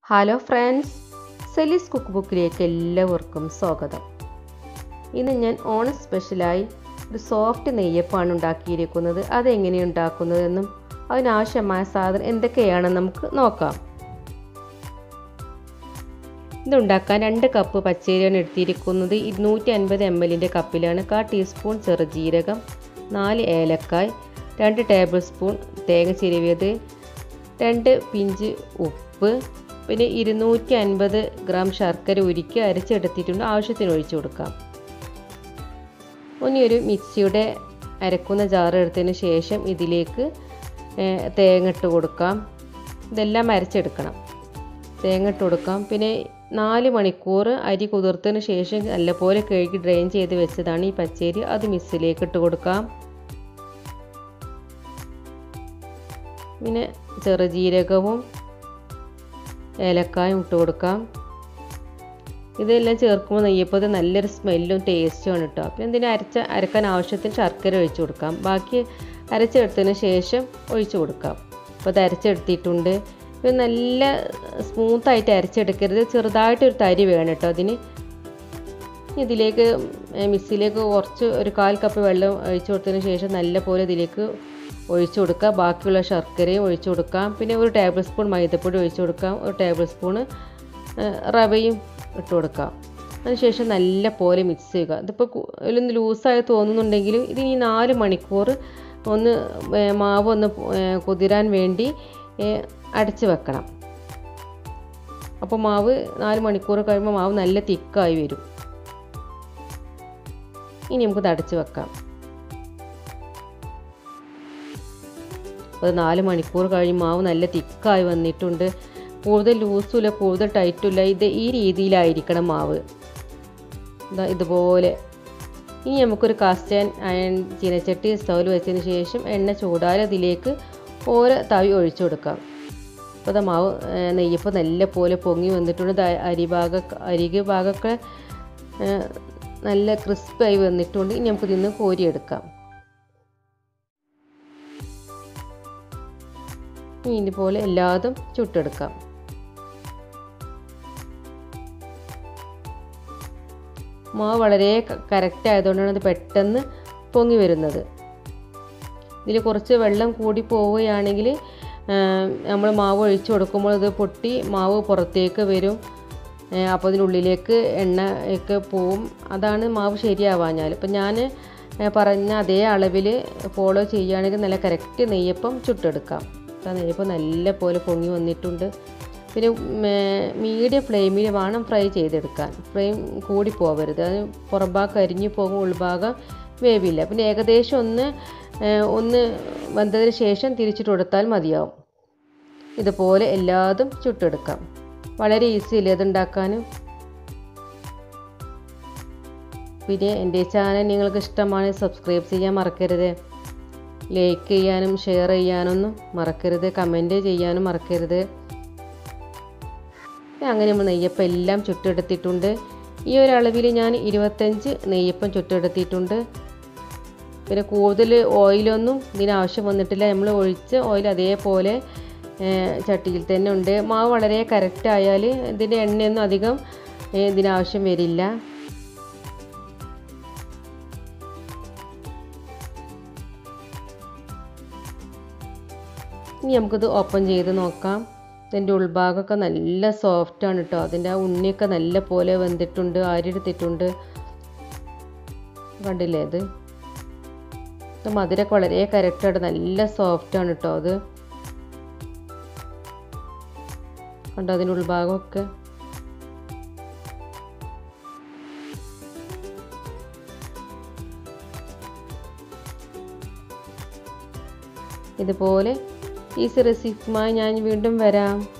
hello friends സെലീസ് cook ബുക്കിലേക്ക് എല്ലാവർക്കും സ്വാഗതം ഇന്ന് ഞാൻ ഓണം സ്പെഷ്യലായി ഒരു സോഫ്റ്റ് നെയ്യപ്പമാണ് ഉണ്ടാക്കിയിരിക്കുന്നത് അതെങ്ങനെയാണ് ഉണ്ടാക്കുന്നതെന്നും അതിനാവശ്യമായ സാധനം എന്തൊക്കെയാണെന്ന് നമുക്ക് നോക്കാം ഇതുണ്ടാക്കാൻ രണ്ട് കപ്പ് പച്ചരിയാണ് എടുത്തിരിക്കുന്നത് ഇരുന്നൂറ്റി അൻപത് എം എല്ലിൻ്റെ കപ്പിലാണ് കാ ടീസ്പൂൺ ചെറുജീരകം നാല് ഏലക്കായ് രണ്ട് ടേബിൾ സ്പൂൺ തേങ്ങ ചിരവിയത് രണ്ട് പിഞ്ച് ഉപ്പ് പിന്നെ ഇരുന്നൂറ്റി അൻപത് ഗ്രാം ശർക്കര ഉരുക്കി അരച്ചെടുത്തിട്ടുണ്ട് ആവശ്യത്തിന് ഒഴിച്ചു കൊടുക്കാം ഇനി ഒരു മിക്സിയുടെ അരക്കുന്ന ജാർ എടുത്തതിന് ശേഷം ഇതിലേക്ക് തേങ്ങ ഇട്ട് കൊടുക്കാം ഇതെല്ലാം അരച്ചെടുക്കണം തേങ്ങ ഇട്ട് കൊടുക്കാം പിന്നെ നാല് മണിക്കൂർ അരി കുതിർത്തതിന് ശേഷം നല്ലപോലെ കഴുകി ഡ്രെയിൻ ചെയ്ത് വെച്ചതാണ് ഈ പച്ചരി അത് മിക്സിലേക്ക് ഇട്ട് കൊടുക്കാം പിന്നെ ചെറുജീരകവും ഏലക്കായും ഇട്ട് കൊടുക്കാം ഇതെല്ലാം ചേർക്കുമ്പോൾ നെയ്യപ്പത് നല്ലൊരു സ്മെല്ലും ടേസ്റ്റുമാണ് കേട്ടോ പിന്നെ ഇതിന് അരച്ച അരക്കാൻ ആവശ്യത്തിന് ശർക്കര ഒഴിച്ചു കൊടുക്കാം ബാക്കി അരച്ചെടുത്തതിന് ശേഷം ഒഴിച്ചു കൊടുക്കാം അപ്പോൾ അത് അരച്ചെടുത്തിട്ടുണ്ട് ഇത് നല്ല സ്മൂത്തായിട്ട് അരച്ചെടുക്കരുത് ചെറുതായിട്ടൊരു തരി വേണം കേട്ടോ അതിന് ഇതിലേക്ക് മിക്സിയിലേക്ക് കുറച്ച് ഒരു കാൽ കപ്പ് വെള്ളം ഒഴിച്ചു കൊടുത്തതിന് ശേഷം നല്ല പോലെ ഇതിലേക്ക് ഒഴിച്ചു കൊടുക്കുക ബാക്കിയുള്ള ശർക്കരയും ഒഴിച്ചു കൊടുക്കാം പിന്നെ ഒരു ടേബിൾ സ്പൂൺ മൈദപ്പൊടി ഒഴിച്ചു കൊടുക്കാം ഒരു ടേബിൾ സ്പൂണ് റവയും ഇട്ട് കൊടുക്കാം അതിനുശേഷം നല്ല പോലെ മിക്സ് ചെയ്യുക ഇതിപ്പോൾ ഇതിലൊന്ന് ലൂസായി തോന്നുന്നുണ്ടെങ്കിലും ഇത് ഈ നാല് മണിക്കൂർ ഒന്ന് മാവ് ഒന്ന് കുതിരാൻ വേണ്ടി അടച്ച് വെക്കണം അപ്പോൾ മാവ് നാല് മണിക്കൂർ കഴിയുമ്പോൾ മാവ് നല്ല തിക്കായി വരും ഇനി നമുക്കിത് അടച്ച് വെക്കാം അത് നാല് മണിക്കൂർ കഴിഞ്ഞ് മാവ് നല്ല തിക്കായി വന്നിട്ടുണ്ട് കൂടുതൽ ലൂസുമില്ല കൂടുതൽ ടൈറ്റുമില്ല ഇത് ഈ രീതിയിലായിരിക്കണം മാവ് ഇതാ ഇതുപോലെ ഇനി നമുക്കൊരു കാസ്റ്റൻ അയൺ ചീനച്ചട്ടി സ്റ്റൗവിൽ വെച്ചതിന് ശേഷം എണ്ണ ചൂടാൽ അതിലേക്ക് ഓരോ തവി ഒഴിച്ചു കൊടുക്കാം അപ്പോൾ അത് മാവ് നെയ്യപ്പോൾ നല്ല പോലെ പൊങ്ങി വന്നിട്ടുണ്ട് അരിഭാഗ അരികെ ഭാഗമൊക്കെ നല്ല ക്രിസ്പായി വന്നിട്ടുണ്ട് ഇനി നമുക്ക് ഇതിന്ന് കോരിയെടുക്കാം ഇതുപോലെ എല്ലാതും ചുട്ടെടുക്കാം മാവ് വളരെ കറക്റ്റ് ആയതുകൊണ്ടാണ് അത് പെട്ടെന്ന് പൊങ്ങി വരുന്നത് ഇതിൽ കുറച്ച് വെള്ളം കൂടി പോവുകയാണെങ്കിൽ നമ്മൾ മാവ് ഒഴിച്ചു കൊടുക്കുമ്പോൾ ഇത് പൊട്ടി മാവ് പുറത്തേക്ക് വരും അപ്പോൾ അതിനുള്ളിലേക്ക് എണ്ണ ഒക്കെ പോവും അതാണ് മാവ് ശരിയാവാഞ്ഞാൽ ഇപ്പം ഞാൻ പറഞ്ഞ അതേ അളവിൽ ഫോളോ ചെയ്യുകയാണെങ്കിൽ നല്ല കറക്റ്റ് നെയ്യപ്പം ചുട്ടെടുക്കാം ആ നെയ്യപ്പം നല്ല പോലെ പൊങ്ങി വന്നിട്ടുണ്ട് പിന്നെ മീഡിയം ഫ്ലെയിമിൽ വേണം ഫ്രൈ ചെയ്തെടുക്കാൻ ഫ്ലെയിം കൂടി പോകരുത് അത് പുറംഭാഗം അരിഞ്ഞു പോകും ഉൾഭാഗം വേവില്ല പിന്നെ ഏകദേശം ഒന്ന് ഒന്ന് വെന്തതിന് ശേഷം തിരിച്ചിട്ട് കൊടുത്താൽ മതിയാവും ഇതുപോലെ എല്ലാതും ചുട്ടെടുക്കാം വളരെ ഈസി അല്ലേ അതുണ്ടാക്കാനും പിന്നെ എൻ്റെ ചാനൽ നിങ്ങൾക്ക് ഇഷ്ടമാണ് സബ്സ്ക്രൈബ് ചെയ്യാൻ മറക്കരുത് ലൈക്ക് ചെയ്യാനും ഷെയർ ചെയ്യാനൊന്നും മറക്കരുത് കമൻറ്റ് ചെയ്യാനും മറക്കരുത് അങ്ങനെ നമ്മൾ നെയ്യപ്പം എല്ലാം ചുട്ടെടുത്തിട്ടുണ്ട് ഈ ഒരു അളവിൽ ഞാൻ ഇരുപത്തഞ്ച് നെയ്യപ്പം ചുട്ടെടുത്തിട്ടുണ്ട് പിന്നെ കൂടുതൽ ഓയിലൊന്നും ഇതിനാവശ്യം വന്നിട്ടില്ല നമ്മൾ ഒഴിച്ച ഓയിൽ അതേപോലെ ചട്ടിയിൽ തന്നെ ഉണ്ട് മാവ് വളരെ കറക്റ്റ് ആയാൽ ഇതിൻ്റെ എണ്ണയൊന്നും അധികം ഇതിനാവശ്യം വരില്ല ഇനി നമുക്കിത് ഓപ്പൺ ചെയ്ത് നോക്കാം ഇതിൻ്റെ ഉൾഭാഗമൊക്കെ നല്ല സോഫ്റ്റാണ് കേട്ടോ അതിൻ്റെ ആ ഉണ്ണിയൊക്കെ നല്ല പോലെ വെന്തിട്ടുണ്ട് ആരെടുത്തിട്ടുണ്ട് കണ്ടില്ലേ ഇത് ഇത് മധുരമൊക്കെ വളരെ കറക്റ്റായിട്ട് നല്ല സോഫ്റ്റാണ് കേട്ടോ അത് കണ്ടോ അതിൻ്റെ ഉൾഭാഗമൊക്കെ ഇതുപോലെ ഈസി റെസിപ്പിയുമായി ഞാൻ വീണ്ടും വരാം